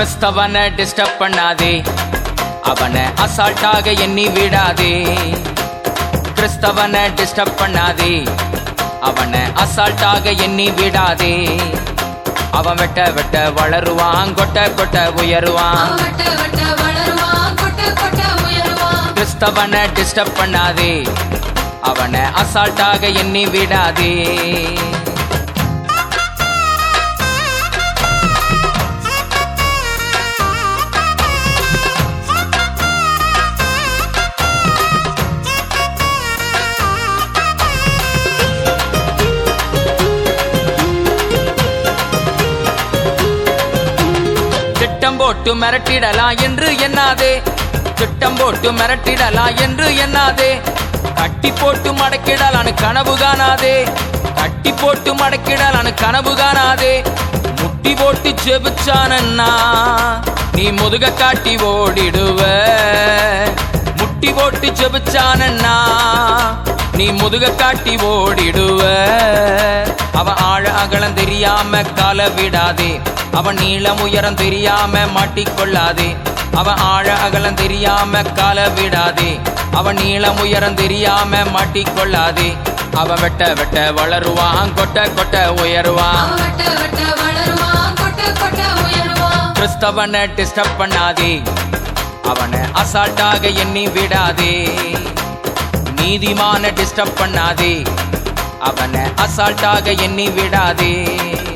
கிறிஸ்தவன disturb பண்ணாதே அவனை அசால்ட்டாக எண்ணி விடாதே கிறிஸ்தவன டிஸ்டர்ப் பண்ணாதே அவனை அசால்ட்டாக எண்ணி விடாதே அவன் வெட்ட வெட்ட வளருவான் கொட்ட கொட்ட உயருவான் அவன் வட்ட வட்ட வளருவான் கொட்ட கொட்ட உயருவான் கிறிஸ்தவனை டிஸ்டர்ப் பண்ணாதே அவனை அசால்ட்டாக எண்ணி விடாதே திட்டம் போட்டு மிரட்டிடலாம் என்று எண்ணாதே திட்டம் போட்டு மிரட்டிடலாம் என்று எண்ணாதே கட்டி போட்டு மடக்கிடலான்னு கனவு காணாதே கட்டி போட்டு மடக்கிடலான்னு கனவு காணாதே முட்டி போட்டு ஜெபிச்சானன்னா நீ முதுக காட்டி ஓடிடுவ முட்டி போட்டு ஜெபிச்சானன்னா நீ முதுக காட்டி ஓடிடுவ அவன் ஆழ அகலம் தெரியாம கால விடாதே அவன் நீளம் உயரம் தெரியாம மாட்டிக்கொள்ளாதே அவன் ஆழ அகலம் தெரியாம கால விடாதே அவன் நீளம் உயரம் தெரியாம மாட்டிக்கொள்ளாதே அவன் வெட்ட வெட்ட வளருவான் கொட்ட கொட்ட உயருவான் அவன் வட்ட வட்ட வளருவான் கொட்ட கொட்ட உயருவான் கிறிஸ்தவனை டிஸ்டர்ப் பண்ணாதே அவனை அசால்ட்டாக எண்ணி விடாதே நீதிமான டிஸ்டர்ப் பண்ணாதே அவனை அசால்ட்டாக எண்ணி விடாதே